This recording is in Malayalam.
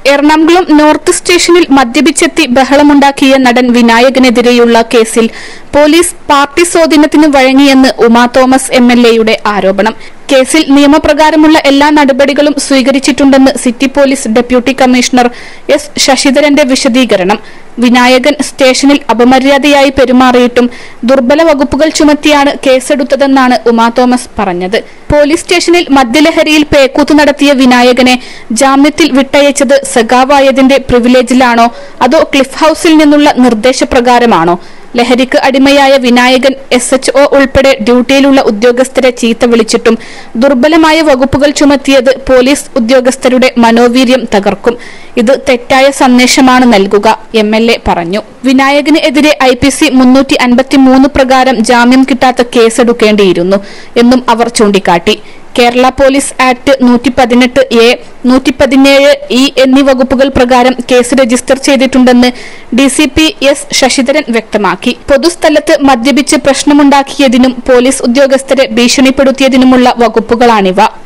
എറണാകുളം നോർത്ത് സ്റ്റേഷനിൽ മദ്യപിച്ചെത്തി ബഹളമുണ്ടാക്കിയ നടൻ വിനായകനെതിരെയുള്ള കേസിൽ പോലീസ് പാർട്ടി സ്വാധീനത്തിന് വഴങ്ങിയെന്ന് ഉമാ തോമസ് എം എൽ എയുടെ ആരോപണം കേസിൽ നിയമപ്രകാരമുള്ള എല്ലാ നടപടികളും സ്വീകരിച്ചിട്ടുണ്ടെന്ന് city police deputy commissioner S ശശിധരന്റെ വിശദീകരണം വിനായകൻ സ്റ്റേഷനിൽ അപമര്യാദയായി പെരുമാറിയിട്ടും ദുർബല വകുപ്പുകൾ ചുമത്തിയാണ് കേസെടുത്തതെന്നാണ് ഉമാ തോമസ് പറഞ്ഞത് പോലീസ് സ്റ്റേഷനിൽ മദ്യലഹരിയിൽ പേക്കൂത്ത് നടത്തിയ വിനായകനെ ജാമ്യത്തിൽ വിട്ടയച്ചത് സഖാവായതിന്റെ പ്രിവിലേജിലാണോ അതോ ക്ലിഫ് ഹൌസിൽ നിന്നുള്ള നിർദ്ദേശപ്രകാരമാണോ ലഹരിക്ക് അടിമയായ വിനായകൻ എസ് എച്ച് ഒ ഉൾപ്പെടെ ഡ്യൂട്ടിയിലുള്ള ഉദ്യോഗസ്ഥരെ ചീത്ത വിളിച്ചിട്ടും ദുർബലമായ വകുപ്പുകൾ ചുമത്തിയത് പോലീസ് ഉദ്യോഗസ്ഥരുടെ മനോവീര്യം തകർക്കും ഇത് തെറ്റായ സന്ദേശമാണ് നൽകുക എം എൽ എ പറഞ്ഞു വിനായകന് എതിരെ ഐ പി സി മുന്നൂറ്റി അൻപത്തിമൂന്ന് പ്രകാരം ജാമ്യം കിട്ടാത്ത കേസെടുക്കേണ്ടിയിരുന്നു എന്നും അവർ ചൂണ്ടിക്കാട്ടി കേരള പോലീസ് ആക്ട് നൂറ്റി പതിനെട്ട് എ നൂറ്റി പതിനേഴ് ഇ എന്നീ വകുപ്പുകൾ പ്രകാരം കേസ് രജിസ്റ്റർ ചെയ്തിട്ടുണ്ടെന്ന് D C P S Sasidharan വ്യക്തമാക്കി പൊതുസ്ഥലത്ത് മദ്യപിച്ച് പ്രശ്നമുണ്ടാക്കിയതിനും പോലീസ് ഉദ്യോഗസ്ഥരെ ഭീഷണിപ്പെടുത്തിയതിനുമുള്ള വകുപ്പുകളാണിവ